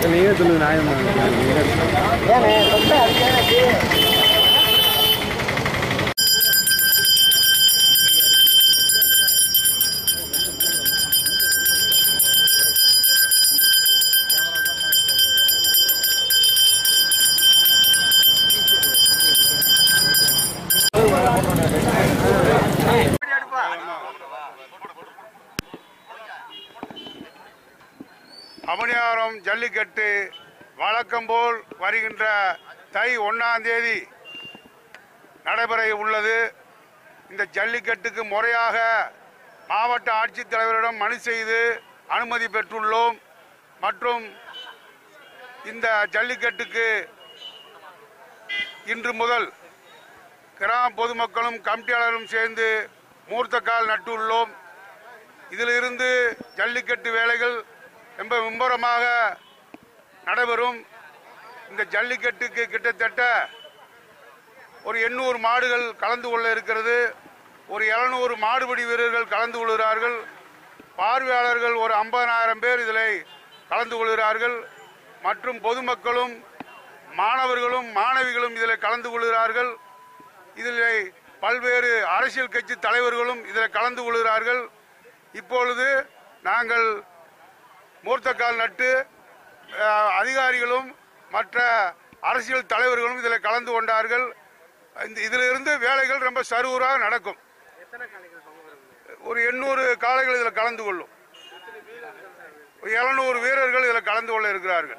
நீங்க சொல்லுங்க நியாயம் அவனியாரம் ஜல்லிக்கட்டு வழக்கம் போல் வருகின்ற தை ஒன்னாம் தேதி நடைபெற உள்ளது இந்த ஜல்லிக்கட்டுக்கு முறையாக மாவட்ட ஆட்சித்தலைவரிடம் மனு செய்து அனுமதி பெற்றுள்ளோம் மற்றும் இந்த ஜல்லிக்கட்டுக்கு இன்று முதல் கிராம பொதுமக்களும் கமிட்டியாளரும் சேர்ந்து மூர்த்தக்கால் நட்டுள்ளோம் இதிலிருந்து ஜல்லிக்கட்டு வேலைகள் ரொம்ப மும்முரமாக நடைபெறும் இந்த ஜல்லிக்கட்டுக்கு கிட்டத்தட்ட ஒரு எண்ணூறு மாடுகள் கலந்து கொள்ள இருக்கிறது ஒரு எழுநூறு மாடுபிடி வீரர்கள் கலந்து கொள்கிறார்கள் பார்வையாளர்கள் ஒரு ஐம்பதனாயிரம் பேர் இதில் கலந்து கொள்கிறார்கள் மற்றும் பொதுமக்களும் மாணவர்களும் மாணவிகளும் இதில் கலந்து கொள்கிறார்கள் இதில் பல்வேறு அரசியல் கட்சி தலைவர்களும் இதில் கலந்து கொள்கிறார்கள் இப்பொழுது நாங்கள் மூர்த்தக்கால் நட்டு அஹ், அதிகாரிகளும் மற்ற அரசியல் தலைவர்களும் இதில் கலந்து கொண்டார்கள் இந்த இதிலிருந்து வேலைகள் ரொம்ப சருவராக நடக்கும் ஒரு எண்ணூறு காளைகள் இதில் கலந்து கொள்ளும் ஒரு எழுநூறு வீரர்கள் இதில் கலந்து கொள்ள இருக்கிறார்கள்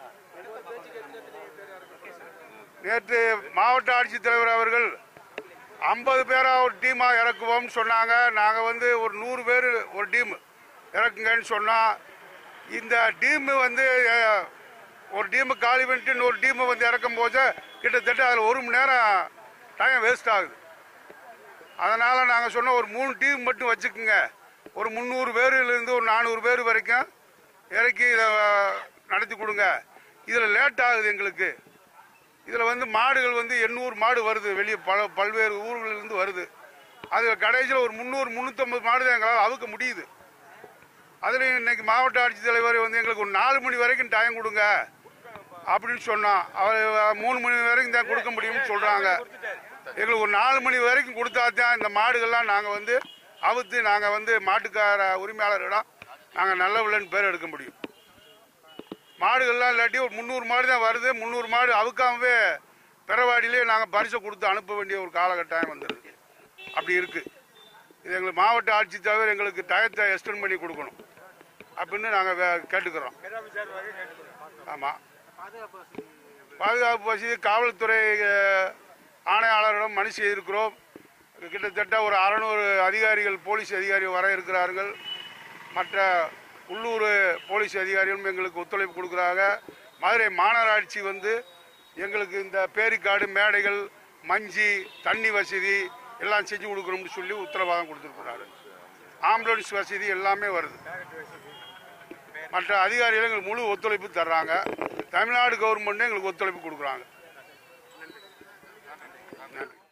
நேற்று மாவட்ட ஆட்சித்தலைவர் அவர்கள் ஐம்பது பேரா ஒரு டீமா இறக்குவோம்னு சொன்னாங்க நாங்க வந்து ஒரு நூறு பேர் ஒரு டீம் இறக்குங்கன்னு சொன்னா இந்த டீம் வந்து அஹ், ஒரு டீம் காலி பண்ணிட்டு இன்னொரு டீம் வந்து இறக்கும் போது கிட்டத்தட்ட அதில் ஒரு மணி நேரம் டைம் வேஸ்ட் ஆகுது அதனால நாங்கள் சொன்னோம் ஒரு மூணு டீம் மட்டும் வச்சுக்கோங்க ஒரு முந்நூறு பேர்லேருந்து ஒரு நானூறு பேர் வரைக்கும் இறக்கி இதை நடத்தி கொடுங்க இதில் லேட் ஆகுது எங்களுக்கு இதில் வந்து மாடுகள் வந்து எண்ணூறு மாடு வருது வெளியே பல பல்வேறு ஊர்களிலிருந்து வருது அது கடைசியில் ஒரு முந்நூறு முந்நூற்றம்பது மாடு தான் எங்களால் அவுக்க முடியுது அதுலேயும் இன்னைக்கு மாவட்ட ஆட்சித்தலைவர் வந்து எங்களுக்கு ஒரு நாலு மணி வரைக்கும் டைம் கொடுங்க அப்படின்னு சொன்னோம் அவர் மூணு மணி வரைக்கும் தான் கொடுக்க முடியும்னு சொல்கிறாங்க எங்களுக்கு ஒரு நாலு மணி வரைக்கும் கொடுத்தா தான் இந்த மாடுகள்லாம் நாங்கள் வந்து அவுத்து நாங்கள் வந்து மாட்டுக்கார உரிமையாளரிடம் நாங்கள் நல்ல வில்லன் பேர் எடுக்க முடியும் மாடுகள்லாம் இல்லாட்டி ஒரு முந்நூறு மாடு தான் வருது முந்நூறு மாடு அவுக்காமவே பிறவாடியிலே நாங்கள் பரிசை கொடுத்து அனுப்ப வேண்டிய ஒரு காலகட்டாயம் வந்துடுது அப்படி இருக்கு இது எங்களுக்கு மாவட்ட ஆட்சித்தலைவர் எங்களுக்கு டயத்தை எக்ஸ்டெண்ட் பண்ணி கொடுக்கணும் அப்படின்னு நாங்கள் கேட்டுக்கிறோம் ஆமாம் பாதுகாப்பு வசதி காவல்துறை அஹ், ஆணையாளரிடம் மனு செய்திருக்கிறோம் கிட்டத்தட்ட ஒரு அறநூறு அதிகாரிகள் போலீஸ் அதிகாரிகள் வர இருக்கிறார்கள் மற்ற உள்ளூர் போலீஸ் அதிகாரிகளும் எங்களுக்கு ஒத்துழைப்பு கொடுக்குறாங்க மதுரை மாநகராட்சி வந்து எங்களுக்கு இந்த பேரிக்காடு மேடைகள் மஞ்சி தண்ணி வசதி எல்லாம் செஞ்சு கொடுக்கணும்னு சொல்லி உத்தரவாதம் கொடுத்துருக்குறாரு ஆம்புலன்ஸ் வசதி எல்லாமே வருது மற்ற அதிகாரிகள் எங்களுக்கு முழு ஒத்துழைப்பு தர்றாங்க தமிழ்நாடு கவர்மெண்ட் எங்களுக்கு ஒத்துழைப்பு கொடுக்குறாங்க நன்றி